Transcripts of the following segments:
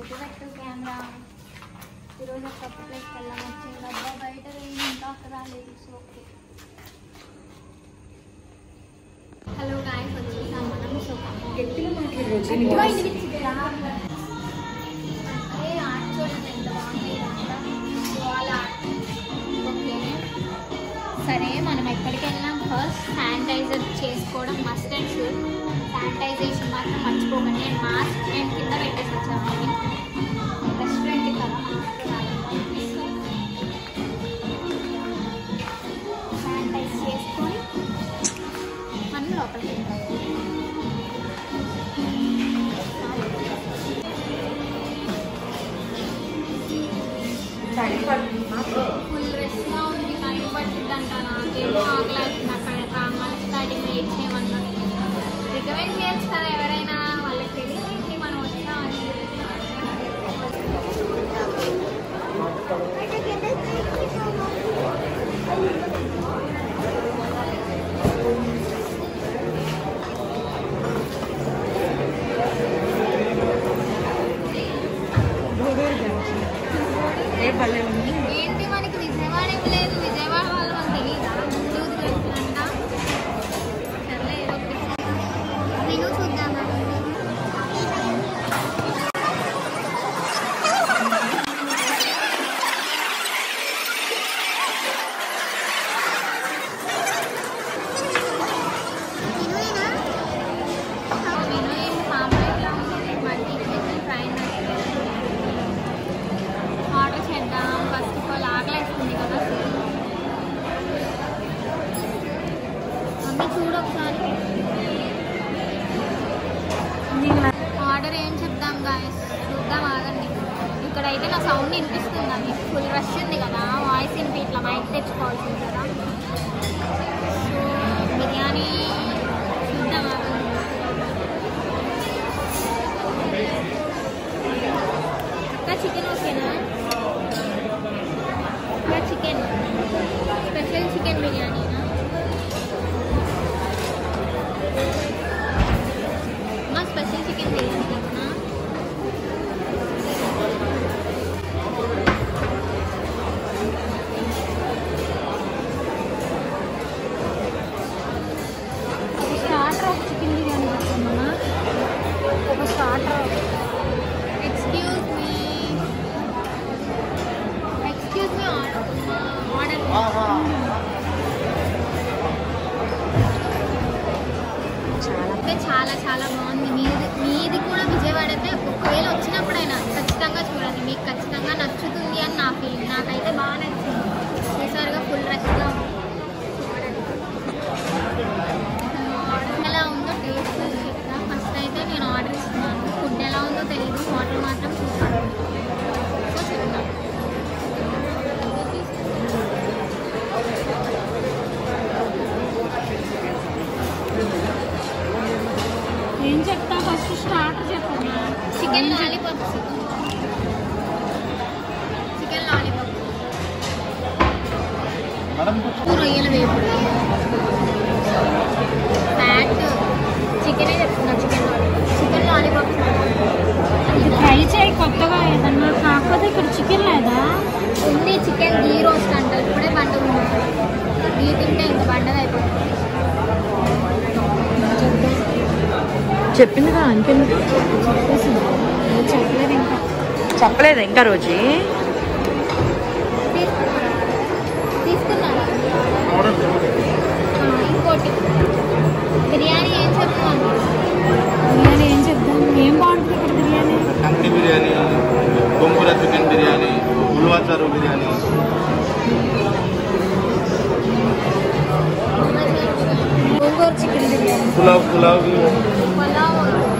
Photo పెట్టు camera ఈరోజు ఒక కొత్త ప్లేస్కి వెళ్ళాం వచ్చింది అబ్బా బయట వేయి ఇంకా అక్కడ రాలేదు సో ఓకే హలో గాయస్ వచ్చేసాం మనం సో గట్టిగా మాట్లాడు రోజు గట్టిగా వినిపించిద్దిరా? అరే ఆర్ట్ చూడండి ఎంత బాగుంది ఇదంతా. Wall art. ఓకే సరే మనం ఎక్కడికి వెళ్ళాం ఫస్ట్ శానిటైజర్ చేసుకోవడం మస్ట్ అండ్ షూర్ శానిటైజేషన్ మాత్రం మర్చిపోకండి నేను మాస్క్ నేను కింద పెట్టేసి వచ్చాను రెస్టారెంట్ కదా శానిటైజ్ చేసుకొని మనం లోపలికి వెళ్తాం ఫుల్ రెస్ట్గా ఉంది టైం పట్టిద్దంట నాకేమో ఆకలేస్తుంది అక్కడ మళ్ళీ స్టార్టింగ్ వెయిట్ చేయమన్నా రికమెండ్ చేయొచ్చు కదా ఎవరైనా వాళ్ళకి తెలియదు మనం వచ్చామని ఏ భలే ఉంది ఏంటి మనకి విజయవాడ ఏమి లేదు విజయవాడ వాళ్ళు మనకు తెలియదా ముందు తెలుసుంట సర్లే ఏదో ఒకటి నేను చూద్దామా మెనూ ఏంటి మామూలుగా ఉంది మల్టీ ట్రైన్ ఆర్డర్ చేద్దాం ఫస్ట్ ఆఫ్ ఆల్ ఆకలేస్తుంది కదా మమ్మీ చూడు ఒకసారి ఆర్డర్ ఏం చెప్దాం గాయస్ చూద్దాం ఆగండి ఇక్కడైతే నా సౌండ్ వినిపిస్తుందా మీకు ఫుల్ రష్ ఉంది కదా వాయిస్ వినిపి ఇట్లా మైక్ తెచ్చుకోవాల్సింది కదా సో బిర్యానీ చూద్దాం ఆగండి అక్క చికెన్ ఓకేనా అక్క చికెన్ స్పెషల్ చికెన్ బిర్యానీనా మా స్పెషల్ చికెన్ బిర్యానీ ఓకేనా ఒక స్టార్టర్ ఒక చికెన్ బిర్యానీ పెట్టుకున్నామా ఒక starter excuse me excuse me order అయితే చాలా చాలా బాగుంది మీది మీది కూడా విజయవాడ అయితే ఒకవేళ వచ్చినప్పుడైనా ఖచ్చితంగా చూడండి మీకు ఖచ్చితంగా నచ్చుతుంది అని నా ఫీలింగ్ నాకైతే బాగా నచ్చింది ఈసారిగా ఫుల్ రష్గా ఉంది ఎలా ఉందో టేస్ట్ చెప్తా ఫస్ట్ అయితే నేను ఆర్డర్ ఇస్తున్నాను ఫుడ్ ఎలా ఉందో తెలియదు వాటర్ మాత్రం చూస్తాను సో చెప్తాను ఏం చెప్తా ఫస్ట్ స్టార్టర్ చెప్పండి చికెన్ లాలీపాప్స్ చికెన్ లాలీపాప్ రొయ్యల వేపుడు ఫ్యాట్ చికెనే చెప్తున్నా చికెన్ చికెన్ లాలీపాప్స్ ఇది ట్రై చేయి కొత్తగా ఏదన్నా కాకపోతే ఇక్కడ చికెన్ లేదా ఉంది చికెన్ గీ రోస్ట్ అంట ఇప్పుడే పండుగ గీ తింటే ఇంక పండగ అయిపోతుంది చెప్పింది కదా ఇంకెందుకు చెప్పలేదు ఇంకా చెప్పలేదు ఇంకా రోజు తీసుకున్నారా తీసుకున్నారా ఆ, ఇంకోటి బిర్యానీ ఏం చెప్తున్నాను బిర్యానీ ఏం చెప్దాం ఏం బాగుంటుంది ఇక్కడ బిర్యానీ కంకి బిర్యానీ గోంగూర చికెన్ బిర్యానీ ఉల్వాచారు బిర్యానీ గోంగూర చికెన్ బిర్యానీ పులావ్ పులావ్ పలావ్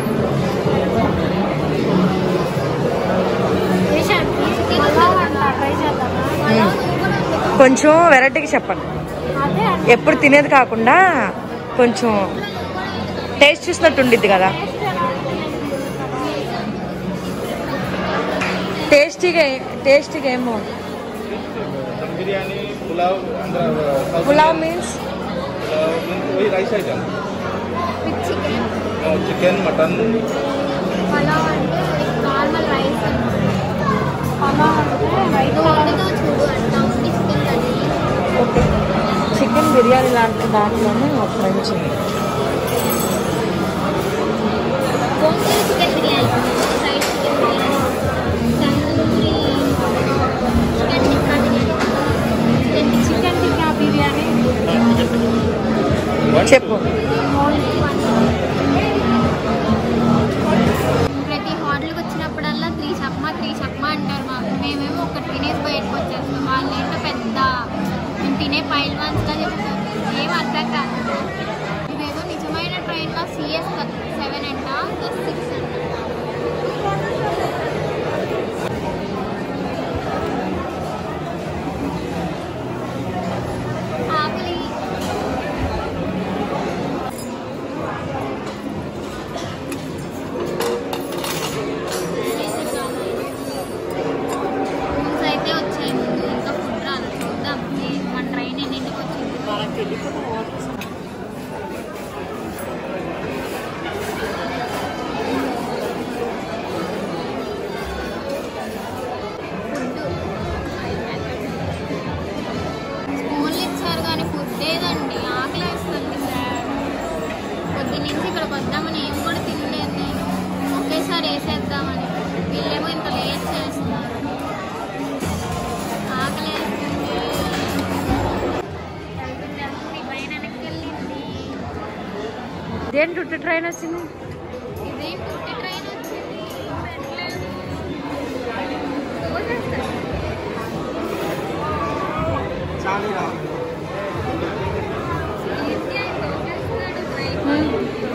పలావ్ అంట ట్రై చేద్దామా పలావ్ నువ్వు కూడా ఉంది. కొంచెం వెరైటీగా చెప్పండి అదే అంట ఎప్పుడు తినేది కాకుండా కొంచెం టేస్ట్ చూసినట్టు ఉండిద్ది కదా టేస్ట్ ఎలా ఉంటుంది టేస్టీగా టేస్టీగా ఏమో dum biryani pulao Andhra south pulao means pulao means वही rice item with chicken chicken mutton pulao అంటే నార్మల్ రైస్ దాంట్లో దాంట్లోనే ఒక friends gongura chicken biryani fried chicken biryani tandoori chicken tikka biryani chicken tikka biryani చెప్పు ప్రతి హోటల్కి వచ్చినప్పుడల్లా త్రీ చప్మా త్రీ చప్మా అంటారు మాకు మేమేమో ఒకటి తినేసి బయటకు వచ్చేస్తాం వాళ్ళు ఏంటో పెద్ద మేము తినే పైల్ వన్స్గా చెప్తారు ఏం అర్థం కాదు ఇదేదో నిజమైన ట్రైన్లో సిఎస్ సెవెన్ అంట ప్లస్ సిక్స్ అంట ఆకలి రూమ్స్ అయితే వచ్చాయి ముందు ఇంకా ఫుడ్ రాలేదు చూద్దాం ఏ- మన ట్రైన్ ఎన్నింటికి వచ్చింది స్పూన్లు ఇచ్చారు కానీ ఫుడ్ లేదండి ఆకలి వేస్తుంది సార్ పొద్దున్నుంచి ఇక్కడికి వద్దామని ఏం కూడా తినలేదు నేను ఒకేసారి వేసేద్దామని వీళ్ళేమో ఇంత లేట్ చేస్తున్నారు ఆకలి వేస్తుంది వెళ్తుంది వెళ్తుంది పైన వెనక్కి వెళ్ళింది దేని చుట్టూ ట్రైన్ వచ్చింది ఇదే పుట్టి ట్రైన్ వచ్చింది పెట్టలేదు పోసేస్తారు. ఏంటి ఆయన పోసేస్తున్నాడు ట్రైన్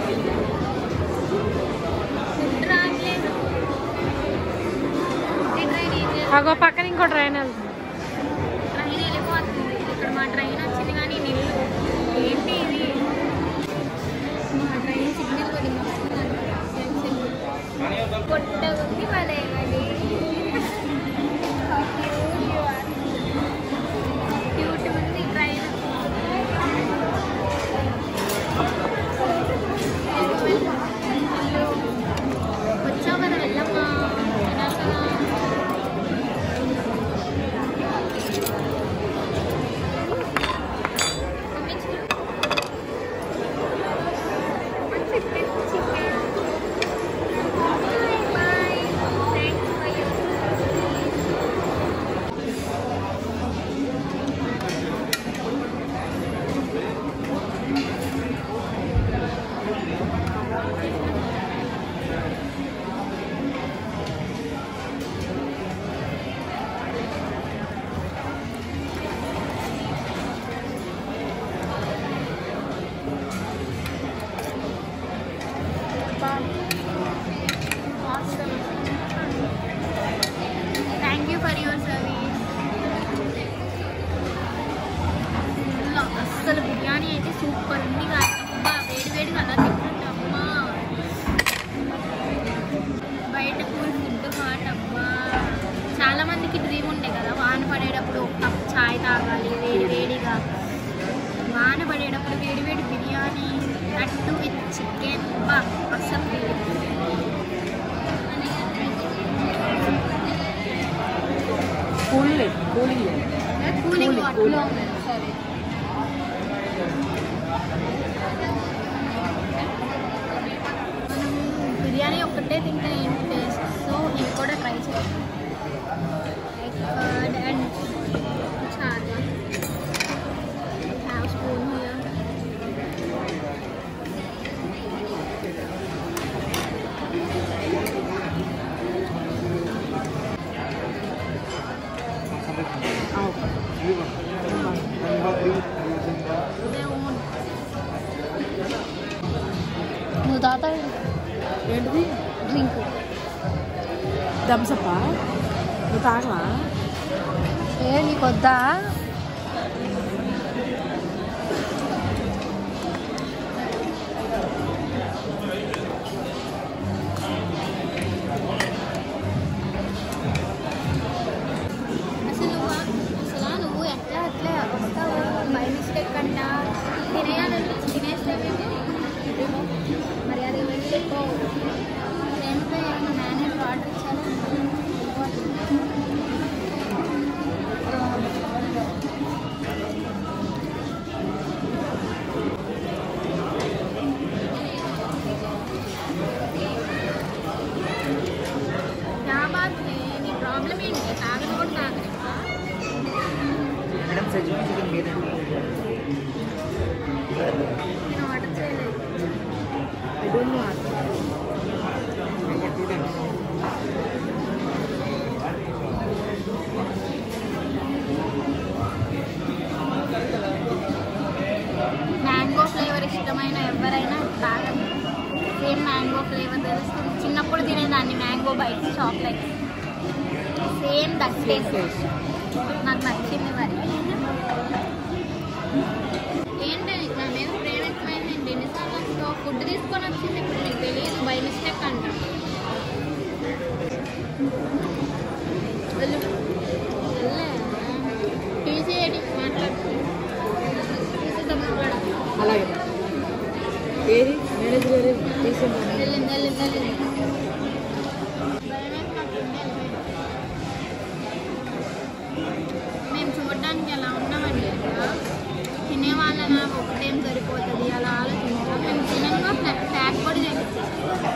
ఫుడ్ రావట్లేదు పుట్టి ట్రైన్ ఏం చేస్తుంది అగో పక్కన ఇంకో ట్రైన్ వెళ్తుంది ట్రైన్ వెళ్ళిపోతుంది ఇక్కడ మా ట్రైన్ వచ్చింది కానీ నిల్లు ఏంటి ఇది మా ట్రైన్ సిగ్నల్ పడింది పొట్ట ఉంది భలే మరి క్యూట్ ఉంది ట్రైన్ వచ్చావు కదా వెళ్ళమ్మా తినాలి కదా Awesome. Thank you for your service. ఇలా అస్సలు బిర్యానీ అయితే సూపర్ ఉంది కానీ అబ్బా వేడి వేడి అలా తింటుంటే అమ్మా బయట కూల్ ఫుడ్ హాట్ అబ్బా చాలా మందికి డ్రీమ్ ఉండే కదా వాన పడేటప్పుడు ఒక కప్ చాయ్ తాగాలి వేడి వేడిగా వాన పడేటప్పుడు వేడి వేడి బిర్యానీ నట్టు విత్ చికెన్ బా అస్సలు feeling. కూలింగ్ కూలింగ్ కూలింగ్ వాటర్లో సరే మనం బిర్యానీ ఒక్కటే తింటే ఏంటి టేస్ట్ సో ఇది కూడా ట్రై చేయాలి ఎగ్ కర్డ్ అండ్ చాలా హ్యావ్ స్పూన్ హియర్ నువ్వు తాత ఏంటిది డ్రింక్ థమ్సప్పా నువ్వు తాగలా ఏ నీకు వద్దా అసలు నువ్వు అసలు నువ్వు ఎట్లా అట్లా వస్తావు బై మిస్టేక్ కంట తినేయాలని తినేస్తావేమో మరి అది వెళ్ళి ఫ్రెండ్తో ఏమైనా మేనేజర్ ఆర్డర్ ఇచ్చాను ఇంకే తాగను కూడా తాగను మేడం సజ్జన్ చికెన్ మీరు నేను ఆర్డర్ చేయలేదు I don't know mango flavour ఇష్టమైన ఎవరైనా తాగండి సేమ్ మ్యాంగో ఫ్లేవర్ తెలుస్తుంది చిన్నప్పుడు తినేదాన్ని mango bites chocolate same that taste నాకు నచ్చింది మరి ఏంటి నా మీద ప్రేమ ఎక్కువైంది ఎన్నిసార్లు ఫుడ్ తీసుకొని వచ్చింది ఇప్పుడు మీకు తెలియదు బై మిస్టేక్ అంట వెళ్ళు వెళ్ళే తీసేయడి మాట్లాడు తీసేద్దాం మాట్లాడు అలాగే ఏది మేనేజర్ గారు తీసుకుంటాను వెళ్ళింది వెళ్ళింది వెళ్ళింది మేము చూడడానికి ఎలా ఉన్నామండి ఇక్కడ తినే వాళ్ళన ఒకటేం సరిపోతుంది అలా ఆలోచించాం మేము తినంగా ప్యాక్ కూడా చేయించాం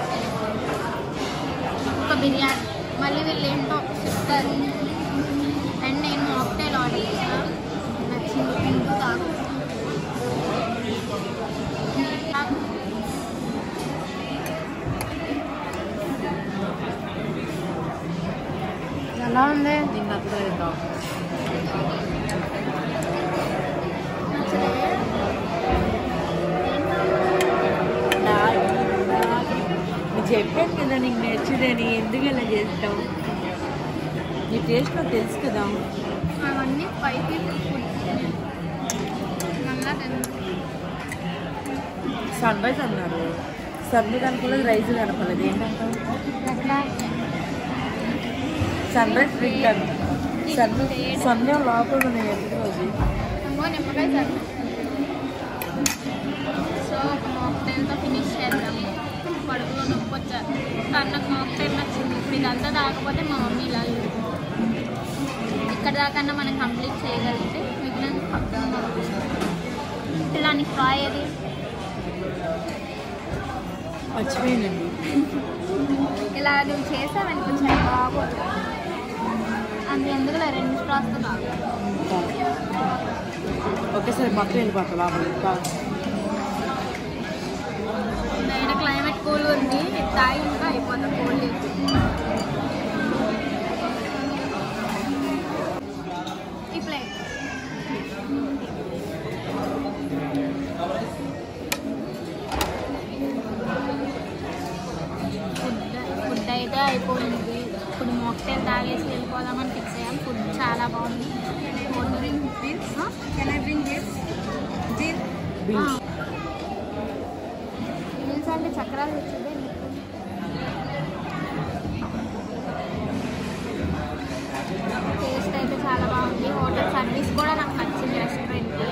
ఒక బిర్యానీ మళ్ళీ వీళ్ళు ఏంటో చెప్తారు అండ్ నేను మాక్టైల్ ఆర్డర్ చేశాను నచ్చింది ఇంకో తాగు తాగు. ఎలా ఉంది నేను నచ్చలేదు నువ్వు చెప్పాను కదా నీకు నచ్చుదని ఎందుకు ఇలా చేస్తావు నీ టేస్ట్ నాకు తెలుసు కదా అవన్నీ పైకి ఫుడ్ నల్లా తిన్నాను సన్ రైజ్ అన్నారు సన్ కనుకోలేదు రైస్ కనపలేదు ఏంటంటావు సన్ రైజ్ డ్రింక్ అని సన్ సన్ లోపల ఉన్నాయి ఎప్పుడు రోజు ఇంకో నిమ్మకాయ సరే సో ఒక మాక్టైల్తో ఫినిష్ చేద్దాం కడుపులో నొప్పి వచ్చారు కానీ నాకు మాక్టైల్ నచ్చింది ఇప్పుడు ఇదంతా తాగకపోతే మా మమ్మీ ఇలా లేదు. ఇక్కడ దాకన్నా మనం కంప్లీట్ చేయగలిగితే మిగిలిన ఇలా నీ ఫ్రై అది మర్చిపోయానండి ఇలా నువ్వు చేసావనుకో చాలా బాగోదు అంత ఎందుకులే రెండు స్ట్రాస్తో తాగు ఒకేసారి మొత్తం వెళ్ళిపోతా లోపలికి కాదు బయట క్లైమేట్ కూల్ ఉంది ఇది తాగి ఇంకా అయిపోతాం కోల్డ్ ఈ ప్లేట్ ఫుడ్ ఫుడ్ అయితే అయిపోయింది ఇప్పుడు మాక్టైల్ తాగేసి వెళ్ళిపోదామని ఫిక్స్ అయ్యాం ఫుడ్ చాలా బాగుంది మీల్స్ అంటే చక్రాలు తెచ్చిందే టేస్ట్ అయితే చాలా బాగుంది హోటల్ సర్వీస్ కూడా నాకు నచ్చింది రెస్టారెంట్కి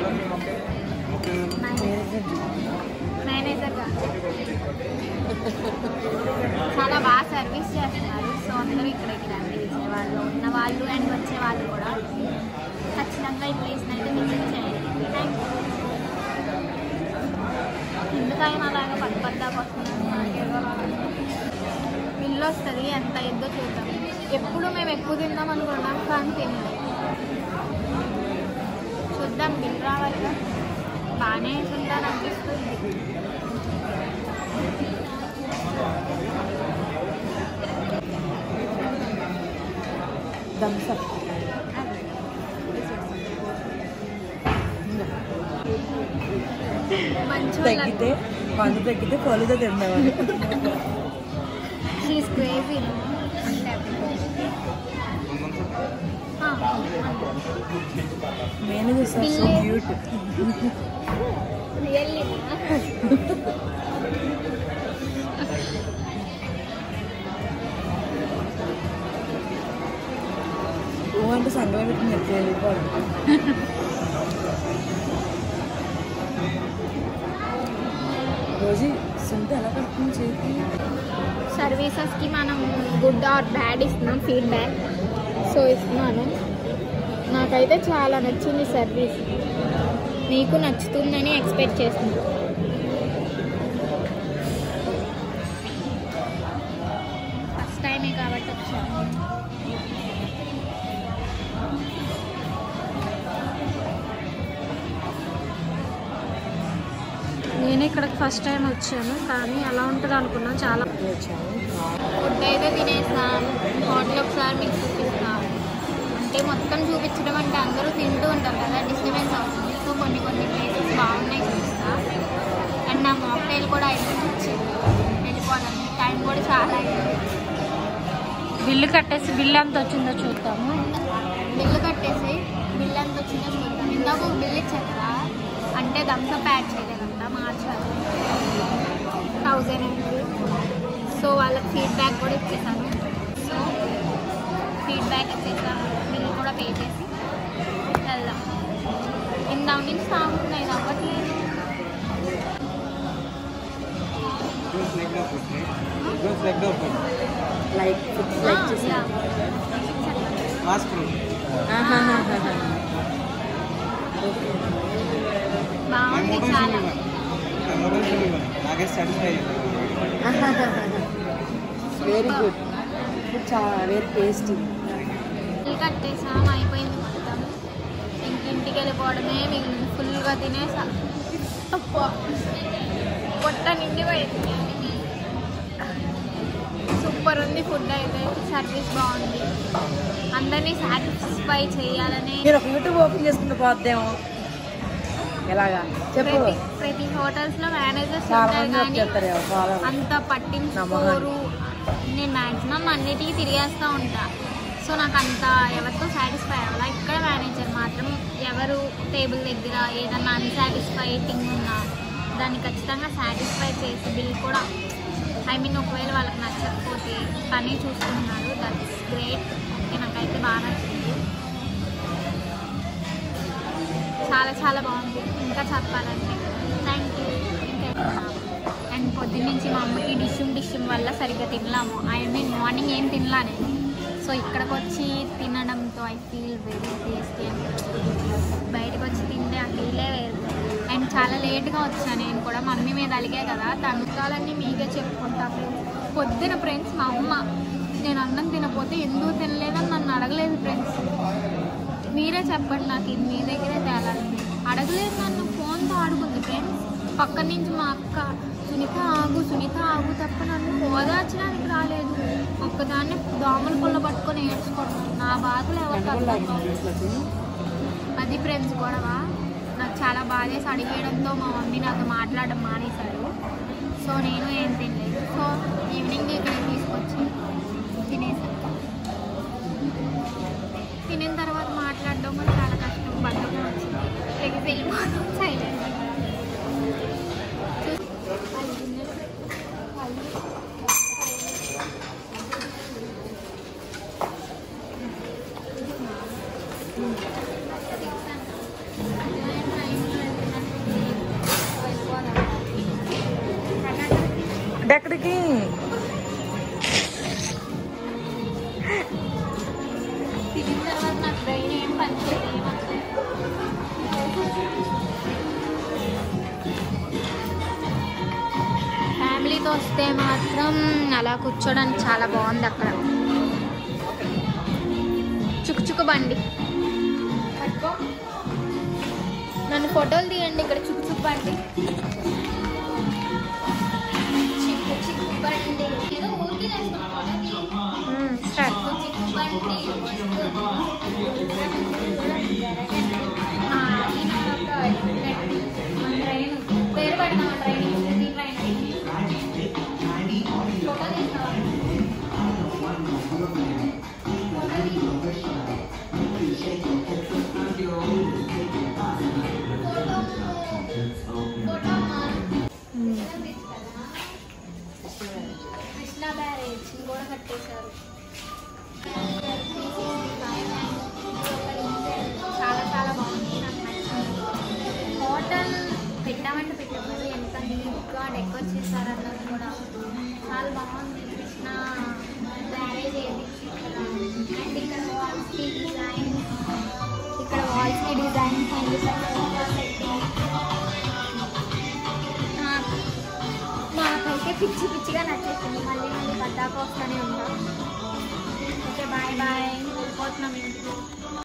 మేనేజర్గా చాలా బాగా సర్వీస్ చేస్తున్నారు సో అందరూ ఇక్కడికి రండి విజయవాడలో ఉన్న వాళ్ళు అండ్ వచ్చే వాళ్ళు కూడా ఖచ్చితంగా ఈ ప్లేస్ని అయితే విజిట్ చేయండి థ్యాంక్ యూ ఎందుకైనా అలాగా పద్ద పద్దాకు వస్తున్నాను నాకేదో బిల్లు వస్తుంది ఎంత ఎద్దో చూద్దాం ఎప్పుడు మేము ఎక్కువ తిందాం అనుకున్నాం కానీ తినలేదు చూద్దాం బిల్ రావాలిగా బాగానే తింటాను అనిపిస్తుంది థమ్స్ అప్ మంచి తగ్గితే మందు తగ్గితే పలుతో తిందామని షీస్ క్రేజీ అంటే manager sir so cute really ఊ అంటే సంగమే పెట్టి నెత్తి వెళ్ళిపోవడం రోజు సొంత ఎలా కడుతుంది చేతికి సర్వీసెస్కి మనం గుడ్ ఆర్ బ్యాడ్ ఇస్తున్నాం ఫీడ్బ్యాక్ సో ఇస్తున్నాను నాకైతే చాలా నచ్చింది సర్వీస్ మీకు నచ్చుతుందని ఎక్స్పెక్ట్ చేస్తున్నాను ఫస్ట్ టైమే కాబట్టి వచ్చాను ఇక్కడికి ఫస్ట్ టైం వచ్చాను కానీ ఎలా ఉంటుంది అనుకున్నాను చాలా ఫుడ్ అయితే తినేసాం హోటల్ ఒకసారి మీకు చూపిస్తాం అంటే మొత్తం చూపించడం అంటే అందరూ తింటూ ఉంటారు కదా డిస్టర్బెన్స్ అవుతుంది సో కొన్ని కొన్ని ప్లేసెస్ బాగున్నాయి చూపిస్తా అండ్ నా మాక్టైల్ కూడా అయిపోయింది వచ్చింది వెళ్ళిపోవాలని టైం కూడా చాలా అయింది బిల్లు కట్టేసి బిల్లు ఎంత వచ్చిందో చూద్దాము బిల్లు కట్టేసి బిల్ ఎంత వచ్చిందో చూద్దాం ఇందాక ఒక బిల్ ఇచ్చారు కదా అంటే థమ్స్అప్ యాడ్ చేయలేదంట మార్చారు థౌజండ్ అయింది సో వాళ్ళకి ఫీడ్బ్యాక్ కూడా ఇచ్చేసాను సో ఫీడ్బ్యాక్ ఇచ్చేసాను బిల్ కూడా పే చేసి వెళ్దాం ఇందాక నుంచి సాగుతున్నాయి ఇది అవ్వట్లేదు Don't like the food, right? Don't like the food. Like food ఆ, లైక్ చేసి యా. Fast food. My బాగుంది mobile చాలా phone My mobile phone నాకే సాటిస్ఫై వెరీ గుడ్ ఫుడ్ చాలా వెరీ టేస్టీ బిల్ కట్టేసాం అయిపోయింది మొత్తం ఇంటింటికి వెళ్ళిపోవడమే మిగిలింది ఫుల్గా తినేసా అబ్బా. పొట్ట నిండిపోయింది సూపర్ ఉంది ఫుడ్ అయితే సర్వీస్ బాగుంది అందరినీ సాటిస్ఫై చేయాలని నేను ఒక యూట్యూబ్ ఓపెన్ చేసుకుంటూ పోద్దేమో ఎలాగా చెప్పు ప్రతి ప్రతి హోటల్స్ లో మేనేజర్స్ చాలా ఉంటారు మంది కానీ చెప్తారు ఫాలో అంత పట్టించుకోరు నేను మ్యాక్సిమం అన్నిటికీ తిరిగేస్తూ ఉంటా సో నాకు అంత ఎవరితో సాటిస్ఫై అవ్వాలా ఇక్కడ మేనేజర్ మాత్రం ఎవరు టేబుల్ దగ్గర ఏదన్నా అన్సాటిస్ఫై థింగ్ ఉన్నా దాన్ని ఖచ్చితంగా సాటిస్ఫై చేసి బిల్ కూడా ఐ మీన్ ఒకవేళ వాళ్ళకి నచ్చకపోతే పని చూసుకుంటున్నారు దట్స్ గ్రేట్ ఓకే నాకైతే బాగా నచ్చింది చాలా చాలా బాగుంది ఇంకా చెప్పాలంటే థ్యాంక్ యూ అండ్ పొద్దున్న నుంచి మా అమ్మకి డిష్యూమ్ డిష్యూమ్ వల్ల సరిగ్గా తినలాము ఐ మీన్ మార్నింగ్ ఏం తినలా నేను సో ఇక్కడికి వచ్చి తినడంతో ఐ ఫీల్ వెరీ టేస్టీ బయటకు వచ్చి తింటే ఆ ఫీలే వేరు అండ్ చాలా లేట్గా వచ్చాను నేను కూడా మమ్మీ మీద అలిగే కదా తనుకాలన్నీ మీకే చెప్పుకుంటా ఫ్రెండ్స్ పొద్దున ఫ్రెండ్స్ మా అమ్మ నేను అన్నం తినపోతే ఎందుకు తినలేదని నన్ను అడగలేదు ఫ్రెండ్స్ మీరే చెప్పండి నాకు ఇది మీ దగ్గరే తేలాలి అడగలేదు నన్ను ఫోన్తో ఆడుకుంది ఫ్రెండ్స్ పక్క నుంచి మా అక్క సునీత ఆగు సునీత ఆగు తప్ప నన్ను ఓదార్చడానికి రాలేదు ఒక్కదాన్ని దోమల పుల్ల పట్టుకొని ఏడ్చుకుంటున్నాను నా బాధలు ఎవరికి అర్థం కావు. అది ఫ్రెండ్స్ గొడవ నాకు చాలా బాధ చేసి అడిగేయడంతో మా మమ్మీ నాతో మాట్లాడడం మానేశారు సో నేను ఏం తినలేదు సో ఈవినింగ్ ఇక్కడ తీసుకొచ్చి తినేసాను తినిన తర్వాత మాట్లాడడం కూడా చాలా కష్టం బద్దగా వచ్చింది లెగ్స్ వెళ్ళిపోతాం సైలెంట్ ఎక్కడికి తినిన తర్వాత నాకు బ్రెయిన్ ఏం పనిచేయదు ఏమంటే ఫ్యామిలీతో వస్తే మాత్రం అలా కూర్చోడానికి చాలా బాగుంది అక్కడ చుక్ చుక్ బండి పట్టుకో నన్ను ఫోటోలు తీయండి ఇక్కడ చుక్ చుక్ బండి చిక్కు చిక్కు బండి ఏదో ఊరికి స్టార్ట్ చిక్కు బండి ఆ, ఈయన ఒక ట్రైన్ పేరు పడిన ట్రైన్ ఈ ట్రైన్ ఫోటో తీస్తావా? ఫోటో కృష్ణా బ్యారేజ్ కూడా కట్టేశారు చాలా చాలా బాగుంది నాకు నచ్చింది హోటల్ పెట్టామంటే పెట్టాము ఎంత నీట్గా డెకోర్ చేశారన్నది కూడా చాలా బాగుంది కృష్ణ బ్యారేజ్ వేయించి ఇక్కడ అండ్ ఇక్కడ వాల్స్కి డిజైన్ ఇక్కడ వాల్స్కి డిజైన్స్ అండ్ నాకైతే పిచ్చి పిచ్చిగా నచ్చేసింది మళ్ళీ మళ్ళీ పద్దాక వస్తూనే ఉంటాం ఓకే బాయ్ బాయ్ వెళ్ళిపోతున్నాం ఇంటికి